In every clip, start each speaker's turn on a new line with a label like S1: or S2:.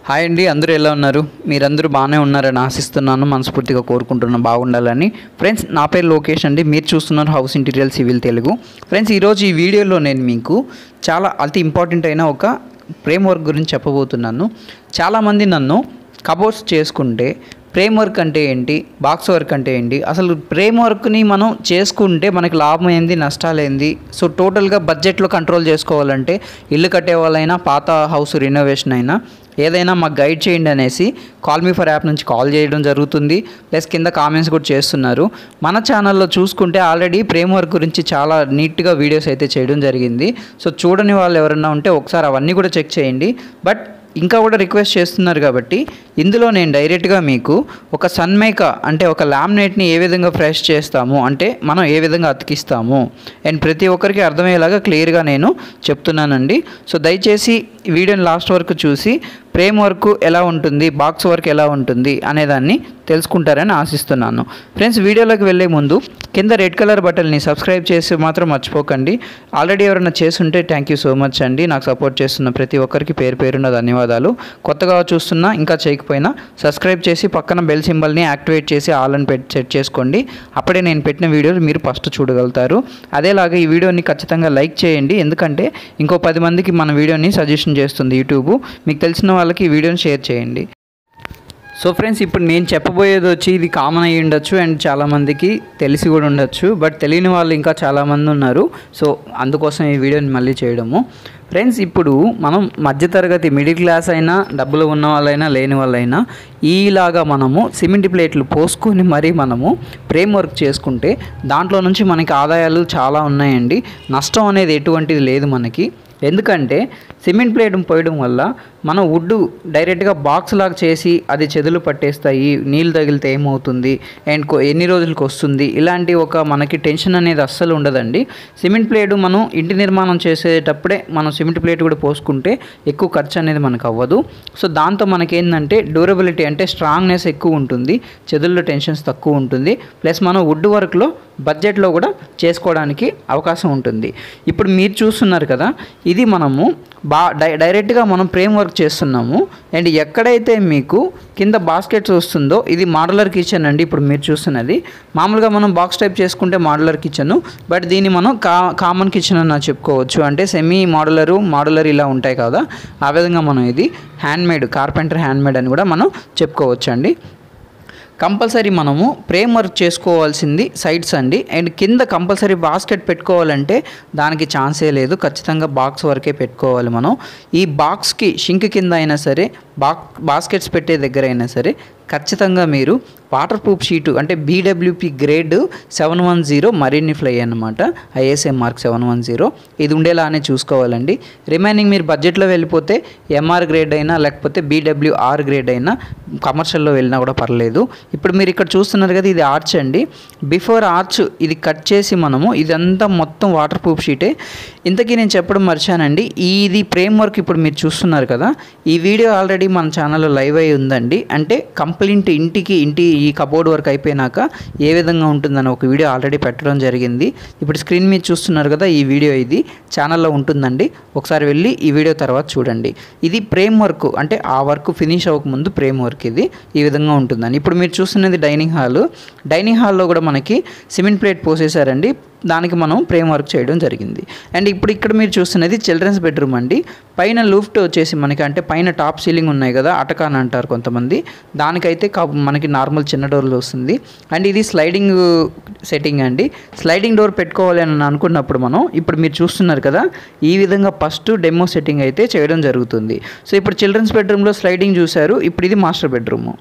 S1: hi అండి అందరూ ఎలా ఉన్నారు మీరందరూ బాగానే ఉన్నారని ఆశిస్తున్నాను మనస్ఫూర్తిగా కోరుకుంటున్నాను బాగుండాలని ఫ్రెండ్స్ నా పేరు లోకేష్ అండి మీరు చూస్తున్నారు house interior civil Telugu friends ఈరోజు ఈ వీడియోలో నేను మీకు చాలా అతి ఇంపార్టెంట్ అయిన ఒక ఫ్రేమ్ వర్క్ గురించి చెప్పబోతున్నాను చాలామంది నన్ను కబోర్డ్స్ చేసుకుంటే ఫ్రేమ్ వర్క్ అంటే ఏంటి బాక్స్ వర్క్ అంటే ఏంటి అసలు ఫ్రేమ్ వర్క్ని మనం చేసుకుంటే మనకి లాభం ఏంది నష్టాలు ఏంది సో టోటల్గా బడ్జెట్లో కంట్రోల్ చేసుకోవాలంటే ఇల్లు కట్టే వాళ్ళైనా పాత హౌస్ రినోవేషన్ అయినా ఏదైనా మాకు గైడ్ చేయండి అనేసి కాల్ మీ ఫర్ యాప్ నుంచి కాల్ చేయడం జరుగుతుంది ప్లస్ కింద కామెంట్స్ కూడా చేస్తున్నారు మన ఛానల్లో చూసుకుంటే ఆల్రెడీ ఫ్రేమ్ వర్క్ గురించి చాలా నీట్గా వీడియోస్ అయితే చేయడం జరిగింది సో చూడని వాళ్ళు ఎవరన్నా ఉంటే ఒకసారి అవన్నీ కూడా చెక్ చేయండి బట్ ఇంకా కూడా రిక్వెస్ట్ చేస్తున్నారు కాబట్టి ఇందులో నేను డైరెక్ట్గా మీకు ఒక సన్మైక అంటే ఒక లామినేట్ని ఏ విధంగా ఫ్రెష్ చేస్తాము అంటే మనం ఏ విధంగా అతికిస్తాము అండ్ ప్రతి ఒక్కరికి అర్థమయ్యేలాగా క్లియర్గా నేను చెప్తున్నానండి సో దయచేసి ఈ వీడియోని లాస్ట్ వరకు చూసి ఫ్రేమ్ వర్క్ ఎలా ఉంటుంది బాక్స్ వర్క్ ఎలా ఉంటుంది అనేదాన్ని తెలుసుకుంటారని ఆశిస్తున్నాను ఫ్రెండ్స్ వీడియోలోకి వెళ్ళే ముందు కింద రెడ్ కలర్ బటన్ని సబ్స్క్రైబ్ చేసి మాత్రం మర్చిపోకండి ఆల్రెడీ ఎవరైనా చేస్తుంటే థ్యాంక్ యూ సో మచ్ అండి నాకు సపోర్ట్ చేస్తున్న ప్రతి ఒక్కరికి పేరు పేరున్న ధన్యవాదాలు కొత్తగా చూస్తున్నా ఇంకా చేయకపోయినా సబ్స్క్రైబ్ చేసి పక్కన బెల్ సింబల్ని యాక్టివేట్ చేసి ఆల్ అని పెట్టి సెట్ చేసుకోండి అప్పుడే నేను పెట్టిన వీడియోలు మీరు ఫస్ట్ చూడగలుగుతారు అదేలాగా ఈ వీడియోని ఖచ్చితంగా లైక్ చేయండి ఎందుకంటే ఇంకో పది మందికి మన వీడియోని సజెషన్ చేస్తుంది యూట్యూబ్ మీకు తెలిసిన వాళ్ళకి ఈ వీడియోని షేర్ చేయండి సో ఫ్రెండ్స్ ఇప్పుడు నేను చెప్పబోయేది వచ్చి ఇది కామన్ అయ్యి ఉండొచ్చు అండ్ చాలామందికి తెలిసి కూడా ఉండొచ్చు బట్ తెలియని వాళ్ళు ఇంకా చాలామంది ఉన్నారు సో అందుకోసం ఈ వీడియోని మళ్ళీ చేయడము ఫ్రెండ్స్ ఇప్పుడు మనం మధ్యతరగతి మిడిల్ క్లాస్ అయినా డబ్బులు ఉన్న వాళ్ళైనా లేని వాళ్ళైనా ఈలాగా మనము సిమెంట్ ప్లేట్లు పోసుకొని మరీ మనము ఫ్రేమ్ వర్క్ చేసుకుంటే దాంట్లో నుంచి మనకి ఆదాయాలు చాలా ఉన్నాయండి నష్టం అనేది ఎటువంటిది లేదు మనకి ఎందుకంటే సిమెంట్ ప్లేట్ పోయడం వల్ల మనం వుడ్ డైరెక్ట్గా బాక్స్ లాగా చేసి అది చెదులు పట్టేస్తాయి నీళ్ళు తగిలితే ఏమవుతుంది అండ్ కొ- ఎన్ని రోజులకు వస్తుంది ఇలాంటి ఒక మనకి టెన్షన్ అనేది అస్సలు ఉండదండి సిమెంట్ ప్లేట్ మనం ఇంటి నిర్మాణం చేసేటప్పుడే మనం సిమెంట్ ప్లేట్ కూడా పోసుకుంటే ఎక్కువ ఖర్చు అనేది మనకు అవ్వదు సో దాంతో మనకి ఏంటంటే డ్యూరబిలిటీ అంటే స్ట్రాంగ్నెస్ ఎక్కువ ఉంటుంది చెదుల్లో టెన్షన్స్ తక్కువ ఉంటుంది ప్లస్ మనం వుడ్ వర్క్లో బడ్జెట్లో కూడా చేసుకోవడానికి అవకాశం ఉంటుంది ఇప్పుడు మీరు చూస్తున్నారు కదా ఇది మనము బా డై డైరెక్ట్గా మనం ఫ్రేమ్ వర్క్ చేస్తున్నాము అండ్ ఎక్కడైతే మీకు కింద బాస్కెట్స్ వస్తుందో ఇది మోడలర్ కిచెన్ అండి ఇప్పుడు మీరు చూస్తున్నది మామూలుగా మనం బాక్స్ టైప్ చేసుకుంటే మోడలర్ కిచెన్ బట్ దీన్ని మనం కా కామన్ కిచెన్ అని చెప్పుకోవచ్చు అంటే సెమీ మోడలరు మోడలర్ ఇలా ఉంటాయి కదా ఆ విధంగా మనం ఇది హ్యాండ్మేడ్ కార్పెంటర్ హ్యాండ్మేడ్ అని కూడా మనం చెప్పుకోవచ్చు అండి కంపల్సరీ మనము ఫ్రేమ్ వర్క్ చేసుకోవాల్సింది సైడ్స్ అండి అండ్ కింద కంపల్సరీ బాస్కెట్ పెట్టుకోవాలంటే దానికి ఛాన్సే లేదు ఖచ్చితంగా బాక్స్ వరకే పెట్టుకోవాలి మనం ఈ బాక్స్కి షింక్ కింద అయినా సరే బాక్ బాస్కెట్స్ పెట్టే దగ్గర అయినా సరే ఖచ్చితంగా మీరు వాటర్ ప్రూఫ్ షీటు అంటే BWP grade seven one zero marine ply అనమాట ISA mark seven one zero ఇది ఉండేలానే చూసుకోవాలండి రిమైనింగ్ మీరు బడ్జెట్లో వెళ్ళిపోతే ఎంఆర్ గ్రేడ్ అయినా లేకపోతే బీడబ్ల్యూఆర్ గ్రేడ్ అయినా కమర్షియల్లో వెళ్ళినా కూడా పర్లేదు ఇప్పుడు మీరు ఇక్కడ చూస్తున్నారు కదా ఇది ఆర్చ్ అండి బిఫోర్ ఆర్చ్ ఇది కట్ చేసి మనము ఇదంతా మొత్తం వాటర్ ప్రూఫ్ షీటే ఇంతకీ నేను చెప్పడం మర్చానండి ఇది ఫ్రేమ్ వర్క్ ఇప్పుడు మీరు చూస్తున్నారు కదా ఈ వీడియో ఆల్రెడీ మన ఛానల్లో లైవ్ అయి ఉందండి అంటే కంప్లీట్ ఇంటికి ఇంటి ఈ కబోర్డ్ వర్క్ అయిపోయినాక ఏ విధంగా ఉంటుందని ఒక వీడియో ఆల్రెడీ పెట్టడం జరిగింది ఇప్పుడు స్క్రీన్ మీద చూస్తున్నారు కదా ఈ వీడియో ఇది ఛానల్లో ఉంటుందండి ఒకసారి వెళ్ళి ఈ వీడియో తర్వాత చూడండి ఇది ఫ్రేమ్ వర్క్ అంటే ఆ వర్క్ ఫినిష్ అవ్వకముందు ఫ్రేమ్ వర్క్ ఇది ఈ విధంగా ఉంటుందండి ఇప్పుడు మీరు చూస్తున్నది డైనింగ్ హాల్ డైనింగ్ హాల్లో కూడా మనకి సిమెంట్ ప్లేట్ పోసేసారండి దానికి మనం ఫ్రేమ్ వర్క్ చేయడం జరిగింది అండ్ ఇప్పుడు ఇక్కడ మీరు చూస్తున్నది చిల్డ్రన్స్ బెడ్రూమ్ అండి పైన లూఫ్ట్ వచ్చేసి మనకి అంటే పైన టాప్ సీలింగ్ ఉన్నాయి కదా అటకాన్ అంటారు కొంతమంది దానికైతే కా- మనకి నార్మల్ చిన్న డోర్లు వస్తుంది అండ్ ఇది స్లైడింగ్ సెట్టింగ్ అండి స్లైడింగ్ డోర్ పెట్టుకోవాలి అని అనుకున్నప్పుడు మనం ఇప్పుడు మీరు చూస్తున్నారు కదా ఈ విధంగా ఫస్ట్ డెమో సెట్టింగ్ అయితే చేయడం జరుగుతుంది సో ఇప్పుడు చిల్డ్రన్స్ బెడ్రూమ్లో స్లైడింగ్ చూశారు ఇప్పుడు ఇది మాస్టర్ బెడ్రూమ్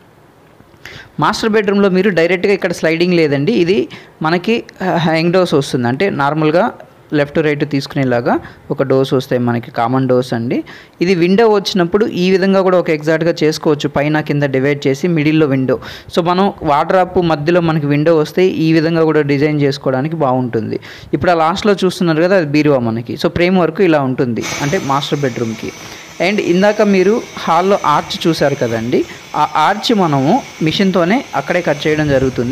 S1: మాస్టర్ బెడ్రూమ్లో మీరు డైరెక్ట్గా ఇక్కడ స్లైడింగ్ లేదండి ఇది మనకి హ్యాంగ్ డోర్స్ వస్తుంది అంటే నార్మల్గా లెఫ్ట్ రైట్ తీసుకునేలాగా ఒక డోర్స్ వస్తాయి మనకి కామన్ డోర్స్ అండి ఇది విండో వచ్చినప్పుడు ఈ విధంగా కూడా ఒక ఎగ్జాక్ట్గా చేసుకోవచ్చు పైన కింద డివైడ్ చేసి మిడిల్లో విండో సో మనం వాటర్ మధ్యలో మనకి విండో వస్తే ఈ విధంగా కూడా డిజైన్ చేసుకోవడానికి బాగుంటుంది ఇప్పుడు ఆ లాస్ట్లో చూస్తున్నారు కదా అది బీరువా మనకి సో ఫ్రేమ్ వర్క్ ఇలా ఉంటుంది అంటే మాస్టర్ బెడ్రూమ్కి అండ్ ఇందాక మీరు హాల్లో ఆర్చ్ చూశారు కదండి ఆ ఆర్చ్ మనము మిషన్తోనే అక్కడే కట్ చేయడం జరుగుతుంది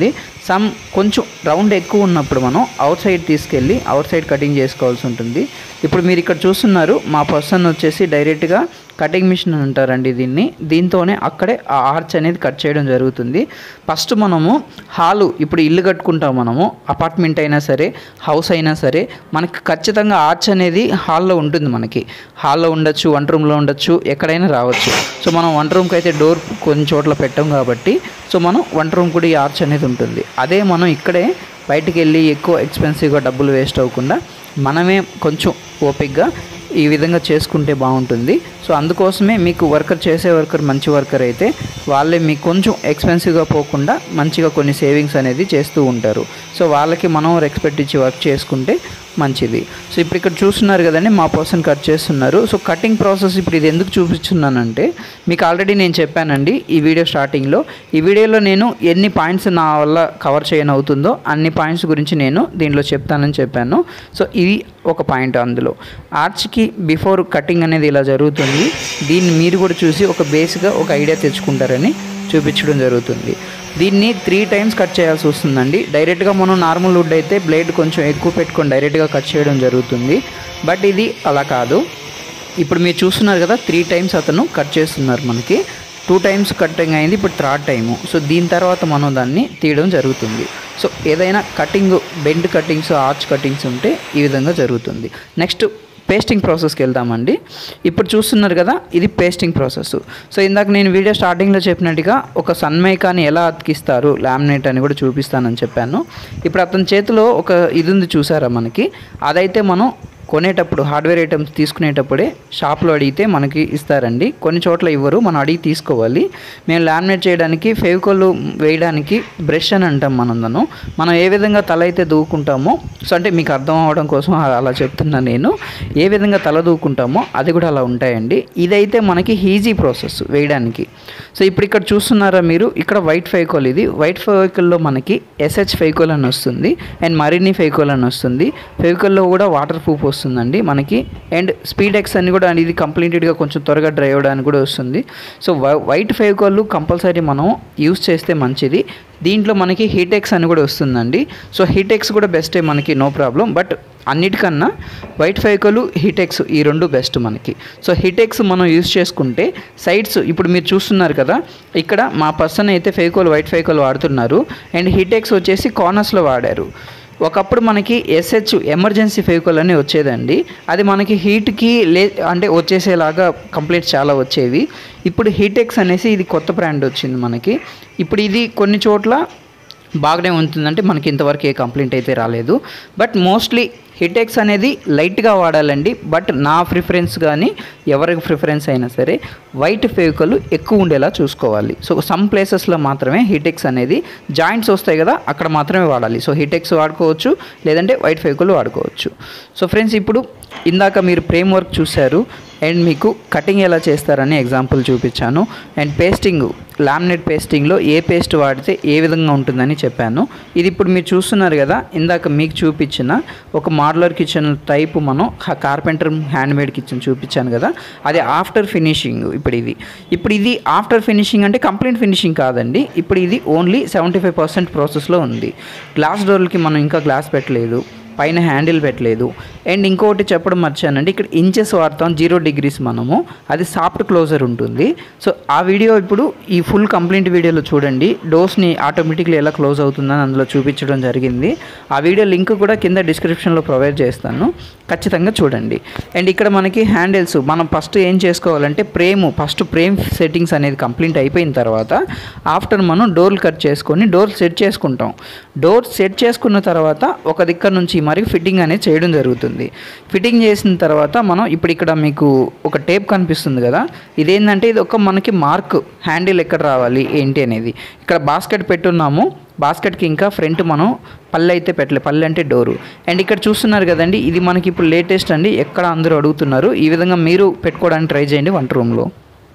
S1: సమ్ కొంచెం రౌండ్ ఎక్కువ ఉన్నప్పుడు మనం అవుట్ సైడ్ తీసుకెళ్ళి అవుట్ సైడ్ కటింగ్ చేసుకోవాల్సి ఉంటుంది ఇప్పుడు మీరు ఇక్కడ చూస్తున్నారు మా పర్సన్ వచ్చేసి డైరెక్ట్గా కటింగ్ మిషన్ అని అంటారండి దీన్ని దీంతోనే అక్కడే ఆ ఆర్చ్ అనేది కట్ చేయడం జరుగుతుంది ఫస్ట్ మనము హాలు ఇప్పుడు ఇల్లు కట్టుకుంటాం మనము అపార్ట్మెంట్ అయినా సరే హౌస్ అయినా సరే మనకి ఖచ్చితంగా ఆర్చ్ అనేది హాల్లో ఉంటుంది మనకి హాల్లో ఉండొచ్చు వన్ రూమ్లో ఉండొచ్చు ఎక్కడైనా రావచ్చు సో మనం వన్ రూమ్కి అయితే డోర్ కొన్ని చోట్ల పెట్టాం కాబట్టి సో మనం వన్ రూమ్ కూడా ఈ ఆర్చ్ అనేది ఉంటుంది అదే మనం ఇక్కడే బయటికి వెళ్ళి ఎక్కువ ఎక్స్పెన్సివ్గా డబ్బులు వేస్ట్ అవ్వకుండా మనమే కొంచెం ఓపిక్గా ఈ విధంగా చేసుకుంటే బాగుంటుంది సో అందుకోసమే మీకు వర్కర్ చేసే వర్కర్ మంచి వర్కర్ అయితే వాళ్ళే మీకు కొంచెం ఎక్స్పెన్సివ్గా పోకుండా మంచిగా కొన్ని సేవింగ్స్ అనేది చేస్తూ ఉంటారు సో వాళ్ళకి మనం రెస్పెక్ట్ ఇచ్చి వర్క్ చేసుకుంటే మంచిది సో ఇప్పుడు ఇక్కడ చూస్తున్నారు కదండి మా పర్సన్ కట్ చేస్తున్నారు సో కటింగ్ ప్రాసెస్ ఇప్పుడు ఇది ఎందుకు చూపిస్తున్నానంటే మీకు ఆల్రెడీ నేను చెప్పానండి ఈ వీడియో స్టార్టింగ్లో ఈ వీడియోలో నేను ఎన్ని పాయింట్స్ నా వల్ల కవర్ చేయని అవుతుందో అన్ని పాయింట్స్ గురించి నేను దీంట్లో చెప్తానని చెప్పాను సో ఇది ఒక పాయింట్ అందులో ఆర్చ్కి బిఫోర్ కటింగ్ అనేది ఇలా జరుగుతుంది దీన్ని మీరు కూడా చూసి ఒక బేస్గా ఒక ఐడియా తెచ్చుకుంటారని చూపించడం జరుగుతుంది దీన్ని త్రీ టైమ్స్ కట్ చేయాల్సి వస్తుందండి డైరెక్ట్గా మనం నార్మల్ వుడ్ అయితే బ్లేడ్ కొంచెం ఎక్కువ పెట్టుకొని డైరెక్ట్గా కట్ చేయడం జరుగుతుంది బట్ ఇది అలా కాదు ఇప్పుడు మీరు చూస్తున్నారు కదా త్రీ టైమ్స్ అతను కట్ చేస్తున్నారు మనకి టూ టైమ్స్ కటింగ్ అయింది ఇప్పుడు థర్డ్ టైము సో దీని తర్వాత మనం దాన్ని తీయడం జరుగుతుంది సో ఏదైనా cutting bend cuttings arch cuttings ఉంటే ఈ విధంగా జరుగుతుంది నెక్స్ట్ పేస్టింగ్ ప్రాసెస్కి వెళ్దామండి ఇప్పుడు చూస్తున్నారు కదా ఇది పేస్టింగ్ ప్రాసెస్ సో ఇందాక నేను వీడియో స్టార్టింగ్లో చెప్పినట్టుగా ఒక సన్మైకాని ఎలా అతికిస్తారు లామినేట్ అని కూడా చూపిస్తానని చెప్పాను ఇప్పుడు అతని చేతిలో ఒక ఇది ఉంది చూసారా మనకి అదైతే మనం కొనేటప్పుడు హార్డ్వేర్ ఐటమ్స్ తీసుకునేటప్పుడే షాప్లో అడిగితే మనకి ఇస్తారండి కొన్ని చోట్ల ఇవ్వరు మనం అడిగి తీసుకోవాలి మేము లామినేట్ చేయడానికి ఫెవికోల్ వేయడానికి బ్రష్ అని అంటాం మనం దాన్ని మనం ఏ విధంగా తల అయితే దూకుంటామో సో అంటే మీకు అర్థం అవడం కోసం అలా చెప్తున్నా నేను ఏ విధంగా తల దూకుంటామో అది కూడా అలా ఉంటాయండి ఇదైతే మనకి ఈజీ ప్రాసెస్ వేయడానికి సో ఇప్పుడు ఇక్కడ చూస్తున్నారా మీరు ఇక్కడ వైట్ ఫైకోల్ ఇది వైట్ ఫైకోల్లో మనకి ఎస్హెచ్ ఫైకోల్ అని వస్తుంది అండ్ మరిన్ని ఫైకోల్ అని వస్తుంది ఫైకోల్లో కూడా వాటర్ ప్రూఫ్ వస్తుందండి మనకి అండ్ స్పీడ్ ఎక్స్ అని కూడా ఇది కంప్లీటెడ్గా కొంచెం త్వరగా డ్రై అవ్వడానికి కూడా వస్తుంది సో వైట్ ఫైకోల్ కంపల్సరీ మనం యూస్ చేస్తే మంచిది దీంట్లో మనకి హీటెక్స్ అని కూడా వస్తుందండి సో హీటెక్స్ కూడా బెస్టే మనకి నో ప్రాబ్లం బట్ అన్నిటికన్నా వైట్ ఫైకోలు హీటెక్స్ ఈ రెండు బెస్ట్ మనకి సో హీటెక్స్ మనం యూస్ చేసుకుంటే సైడ్స్ ఇప్పుడు మీరు చూస్తున్నారు కదా ఇక్కడ మా పర్సన్ అయితే ఫైకోల్ వైట్ ఫైకోల్ వాడుతున్నారు అండ్ హీటెక్స్ వచ్చేసి కార్నర్స్లో వాడారు ఒకప్పుడు మనకి ఎస్హెచ్ ఎమర్జెన్సీ ఫెవికల్ అని వచ్చేదండి అది మనకి హీట్కి లే అంటే వచ్చేసేలాగా కంప్లీట్ చాలా వచ్చేవి ఇప్పుడు హీటెక్స్ అనేసి ఇది కొత్త బ్రాండ్ వచ్చింది మనకి ఇప్పుడు ఇది కొన్ని చోట్ల బాగానే ఉంటుందంటే మనకి ఇంతవరకు ఏ కంప్లైంట్ అయితే రాలేదు బట్ మోస్ట్లీ హిటెక్స్ అనేది లైట్గా వాడాలండి బట్ నా ప్రిఫరెన్స్ కానీ ఎవరికి ప్రిఫరెన్స్ అయినా సరే వైట్ ఫెవికల్ ఎక్కువ ఉండేలా చూసుకోవాలి సో సమ్ ప్లేసెస్లో మాత్రమే హిటెక్స్ అనేది జాయింట్స్ వస్తాయి కదా అక్కడ మాత్రమే వాడాలి సో హిటెక్స్ వాడుకోవచ్చు లేదంటే వైట్ ఫెవికల్ వాడుకోవచ్చు సో ఫ్రెండ్స్ ఇప్పుడు ఇందాక మీరు ఫ్రేమ్ వర్క్ చూశారు అండ్ మీకు కటింగ్ ఎలా చేస్తారని ఎగ్జాంపుల్ చూపించాను అండ్ పేస్టింగ్ లామినేట్ పేస్టింగ్లో ఏ పేస్ట్ వాడితే ఏ విధంగా ఉంటుందని చెప్పాను ఇది ఇప్పుడు మీరు చూస్తున్నారు కదా ఇందాక మీకు చూపించిన ఒక మోడలర్ కిచెన్ టైప్ మనం కార్పెంటర్ హ్యాండ్మేడ్ కిచెన్ చూపించాను కదా అది ఆఫ్టర్ ఫినిషింగ్ ఇప్పుడు ఇది ఇప్పుడు ఇది ఆఫ్టర్ ఫినిషింగ్ అంటే కంప్లీట్ ఫినిషింగ్ కాదండి ఇప్పుడు ఇది ఓన్లీ సెవెంటీ ఫైవ్ పర్సెంట్ ప్రాసెస్లో ఉంది గ్లాస్ డోర్లకి మనం ఇంకా గ్లాస్ పెట్టలేదు పైన హ్యాండిల్ పెట్టలేదు అండ్ ఇంకొకటి చెప్పడం మర్చానండి ఇక్కడ ఇంచెస్ వాడతాం జీరో డిగ్రీస్ మనము అది సాఫ్ట్ క్లోజర్ ఉంటుంది సో ఆ వీడియో ఇప్పుడు ఈ ఫుల్ కంప్లీట్ వీడియోలో చూడండి డోర్స్ని ఆటోమేటిక్లీ ఎలా క్లోజ్ అవుతుందని అందులో చూపించడం జరిగింది ఆ వీడియో లింక్ కూడా కింద డిస్క్రిప్షన్లో ప్రొవైడ్ చేస్తాను ఖచ్చితంగా చూడండి అండ్ ఇక్కడ మనకి హ్యాండిల్స్ మనం ఫస్ట్ ఏం చేసుకోవాలంటే ప్రేమ్ ఫస్ట్ ప్రేమ్ సెట్టింగ్స్ అనేది కంప్లీట్ అయిపోయిన తర్వాత ఆఫ్టర్ మనం డోర్లు కట్ చేసుకొని డోర్ సెట్ చేసుకుంటాం డోర్ సెట్ చేసుకున్న తర్వాత ఒక దిక్క నుంచి మరి ఫిట్టింగ్ అనేది చేయడం జరుగుతుంది ఫిట్టింగ్ చేసిన తర్వాత మనం ఇప్పుడు ఇక్కడ మీకు ఒక టేప్ కనిపిస్తుంది కదా ఇదేంటంటే ఇది ఒక మనకి మార్క్ హ్యాండిల్ ఎక్కడ రావాలి ఏంటి అనేది ఇక్కడ బాస్కెట్ పెట్టున్నాము బాస్కెట్కి ఇంకా ఫ్రంట్ మనం పళ్ళు అయితే పెట్టలే పళ్ళు అంటే డోరు అండ్ ఇక్కడ చూస్తున్నారు కదండి ఇది మనకి ఇప్పుడు లేటెస్ట్ అండి ఎక్కడ అందరూ అడుగుతున్నారు ఈ విధంగా మీరు పెట్టుకోవడానికి ట్రై చేయండి వంట రూమ్లో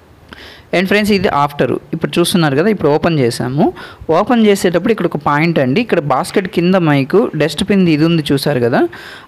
S1: అండ్ ఫ్రెండ్స్ ఇది ఆఫ్టర్ ఇప్పుడు చూస్తున్నారు కదా ఇప్పుడు ఓపెన్ చేసాము ఓపెన్ చేసేటప్పుడు ఇక్కడ ఒక పాయింట్ అండి ఇక్కడ బాస్కెట్ కింద మైకు డస్ట్బిన్ ఇది ఉంది చూసారు కదా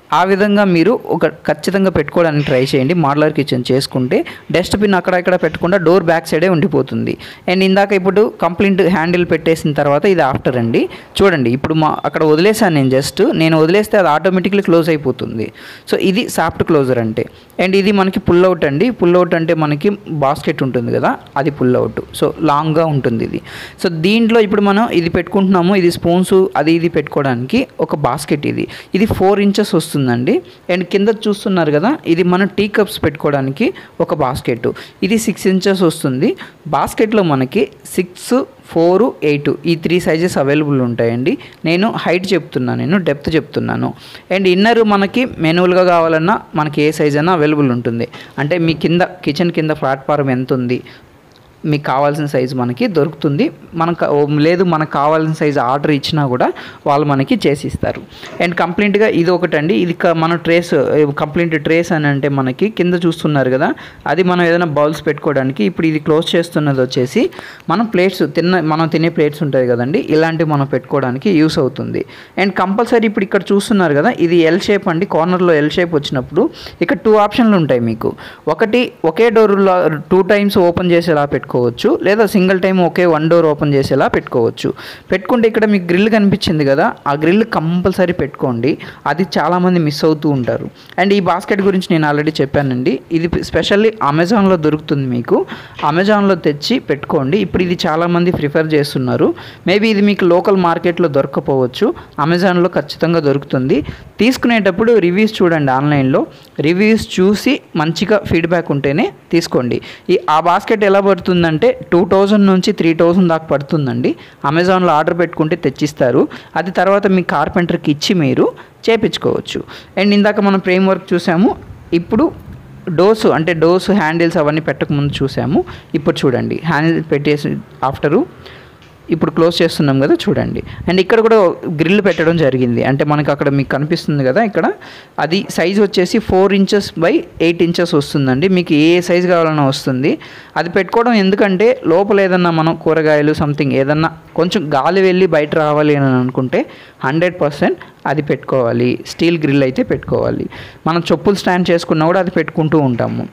S1: ఆ విధంగా మీరు ఒక ఖచ్చితంగా పెట్టుకోవడానికి ట్రై చేయండి మాడ్యులర్ కిచెన్ చేసుకుంటే డస్ట్బిన్ అక్కడ ఇక్కడ పెట్టకుండా డోర్ బ్యాక్ సైడే ఉండిపోతుంది అండ్ ఇందాక ఇప్పుడు కంప్లీట్ హ్యాండిల్ పెట్టేసిన తర్వాత ఇది ఆఫ్టర్ అండి చూడండి ఇప్పుడు మా అక్కడ వదిలేసాను నేను జస్ట్ నేను వదిలేస్తే అది ఆటోమేటిక్లీ క్లోజ్ అయిపోతుంది సో ఇది సాఫ్ట్ క్లోజర్ అంటే అండ్ ఇది మనకి పుల్ అవుట్ అండి పుల్ అవుట్ అంటే మనకి బాస్కెట్ ఉంటుంది కదా అది పుల్ అవుట్ సో లాంగ్గా ఉంటుంది ఇది సో దీంట్లో ఇప్పుడు మనం ఇది పెట్టుకుంటున్నాము ఇది స్పూన్స్ అది ఇది పెట్టుకోవడానికి ఒక బాస్కెట్ ఇది ఇది ఫోర్ ఇంచెస్ వస్తుందండి అండ్ కింద చూస్తున్నారు కదా ఇది మనం టీ కప్స్ పెట్టుకోవడానికి ఒక బాస్కెట్ ఇది సిక్స్ ఇంచెస్ వస్తుంది బాస్కెట్లో మనకి సిక్స్ ఫోర్ ఎయిట్ ఈ త్రీ సైజెస్ అవైలబుల్ ఉంటాయండి నేను హైట్ చెప్తున్నాను నేను డెప్త్ చెప్తున్నాను అండ్ ఇన్నర్ మనకి మెనువల్గా కావాలన్నా మనకి ఏ సైజ్ అయినా అవైలబుల్ ఉంటుంది అంటే మీ కింద కిచెన్ కింద ప్లాట్ఫారం ఎంత ఉంది మీకు కావాల్సిన సైజ్ మనకి దొరుకుతుంది మనకు లేదు మనకు కావాల్సిన సైజ్ ఆర్డర్ ఇచ్చినా కూడా వాళ్ళు మనకి చేసి ఇస్తారు అండ్ కంప్లీట్గా ఇది ఒకటండి ఇది క- మన ట్రేస్ కంప్లీట్ ట్రేస్ అని అంటే మనకి కింద చూస్తున్నారు కదా అది మనం ఏదైనా బౌల్స్ పెట్టుకోవడానికి ఇప్పుడు ఇది క్లోజ్ చేస్తున్నది వచ్చేసి మనం ప్లేట్స్ తిన్న మనం తినే ప్లేట్స్ ఉంటాయి కదండి ఇలాంటివి మనం పెట్టుకోవడానికి యూస్ అవుతుంది అండ్ కంపల్సరీ ఇప్పుడు ఇక్కడ చూస్తున్నారు కదా ఇది ఎల్ షేప్ అండి కార్నర్లో ఎల్ షేప్ వచ్చినప్పుడు ఇక్కడ టూ ఆప్షన్లు ఉంటాయి మీకు ఒకటి ఒకే డోర్లో టూ టైమ్స్ ఓపెన్ చేసేలా పెట్టుకోవచ్చు లేదా సింగిల్ టైం ఒకే వన్ డోర్ ఓపెన్ చేసేలా పెట్టుకోవచ్చు పెట్టుకుంటే ఇక్కడ మీకు గ్రిల్ కనిపించింది కదా ఆ గ్రిల్ కంపల్సరీ పెట్టుకోండి అది చాలామంది మిస్ అవుతూ ఉంటారు అండ్ ఈ బాస్కెట్ గురించి నేను ఆల్రెడీ చెప్పానండి ఇది స్పెషల్లీ అమెజాన్లో దొరుకుతుంది మీకు అమెజాన్లో తెచ్చి పెట్టుకోండి ఇప్పుడు ఇది చాలామంది ప్రిఫర్ చేస్తున్నారు మేబీ ఇది మీకు లోకల్ మార్కెట్లో దొరకపోవచ్చు అమెజాన్లో ఖచ్చితంగా దొరుకుతుంది తీసుకునేటప్పుడు రివ్యూస్ చూడండి ఆన్లైన్లో రివ్యూస్ చూసి మంచిగా ఫీడ్బ్యాక్ ఉంటేనే తీసుకోండి ఈ ఆ బాస్కెట్ ఎలా పడుతుందంటే టూ థౌజండ్ నుంచి త్రీ థౌజండ్ దాకా పడుతుందండి అమెజాన్లో ఆర్డర్ పెట్టుకుంటే తెచ్చిస్తారు అది తర్వాత మీ కార్పెంటర్కి ఇచ్చి మీరు చేపించుకోవచ్చు అండ్ ఇందాక మనం ఫ్రేమ్ వర్క్ చూసాము ఇప్పుడు డోసు అంటే డోసు హ్యాండిల్స్ అవన్నీ పెట్టకముందు చూసాము ఇప్పుడు చూడండి హ్యాండిల్ పెట్టేసి ఆఫ్టరు ఇప్పుడు క్లోజ్ చేస్తున్నాం కదా చూడండి అండ్ ఇక్కడ కూడా గ్రిల్ పెట్టడం జరిగింది అంటే మనకి అక్కడ మీకు కనిపిస్తుంది కదా ఇక్కడ అది సైజ్ వచ్చేసి four inches by eight inches వస్తుందండి మీకు ఏ సైజ్ కావాలన్నా వస్తుంది అది పెట్టుకోవడం ఎందుకంటే లోపల ఏదన్నా మనం కూరగాయలు సంథింగ్ ఏదన్నా కొంచెం గాలి వెళ్ళి బయట రావాలి అని అనుకుంటే హండ్రెడ్ పర్సెంట్ అది పెట్టుకోవాలి స్టీల్ గ్రిల్ అయితే పెట్టుకోవాలి మనం చెప్పులు స్టాండ్ చేసుకున్నా కూడా అది పెట్టుకుంటూ ఉంటాము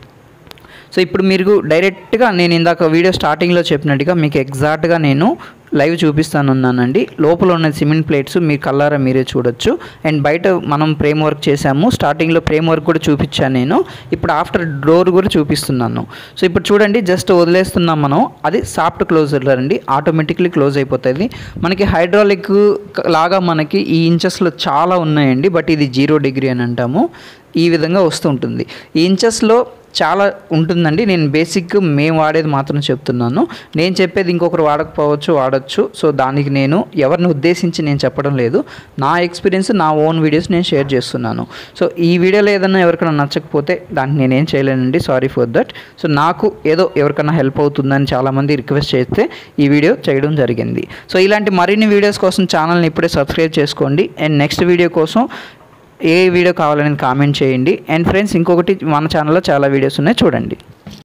S1: సో ఇప్పుడు మీరు డైరెక్ట్గా నేను ఇందాక వీడియో స్టార్టింగ్లో చెప్పినట్టుగా మీకు ఎగ్జాక్ట్గా నేను లైవ్ చూపిస్తానున్నానండి లోపల ఉన్న సిమెంట్ ప్లేట్స్ మీ కల్లారా మీరే చూడొచ్చు అండ్ బయట మనం ఫ్రేమ్ వర్క్ చేసాము స్టార్టింగ్లో ఫ్రేమ్ వర్క్ కూడా చూపించాను నేను ఇప్పుడు ఆఫ్టర్ డోర్ కూడా చూపిస్తున్నాను సో ఇప్పుడు చూడండి జస్ట్ వదిలేస్తున్నాం మనం అది సాఫ్ట్ క్లోజర్ అండి ఆటోమేటిక్లీ క్లోజ్ అయిపోతుంది మనకి హైడ్రాలిక్ లాగా మనకి ఈ ఇంచెస్లో చాలా ఉన్నాయండి బట్ ఇది జీరో డిగ్రీ అని అంటాము ఈ విధంగా వస్తుంటుంది ఈ ఇంచెస్లో చాలా ఉంటుందండి నేను బేసిక్ మేము వాడేది మాత్రం చెప్తున్నాను నేను చెప్పేది ఇంకొకరు వాడకపోవచ్చు వాడచ్చు సో దానికి నేను ఎవరిని ఉద్దేశించి నేను చెప్పడం లేదు నా ఎక్స్పీరియన్స్ నా ఓన్ వీడియోస్ నేను షేర్ చేస్తున్నాను సో ఈ వీడియోలో ఏదైనా ఎవరికైనా నచ్చకపోతే దానికి నేనేం చేయలేనండి సారీ ఫర్ దట్ సో నాకు ఏదో ఎవరికైనా హెల్ప్ అవుతుందని చాలామంది రిక్వెస్ట్ చేస్తే ఈ వీడియో చేయడం జరిగింది సో ఇలాంటి మరిన్ని వీడియోస్ కోసం ఛానల్ని ఇప్పుడే సబ్స్క్రైబ్ చేసుకోండి అండ్ నెక్స్ట్ వీడియో కోసం ఏ వీడియో కావాలని కామెంట్ చేయండి అండ్ ఫ్రెండ్స్ ఇంకొకటి మన ఛానల్లో చాలా వీడియోస్ ఉన్నాయి చూడండి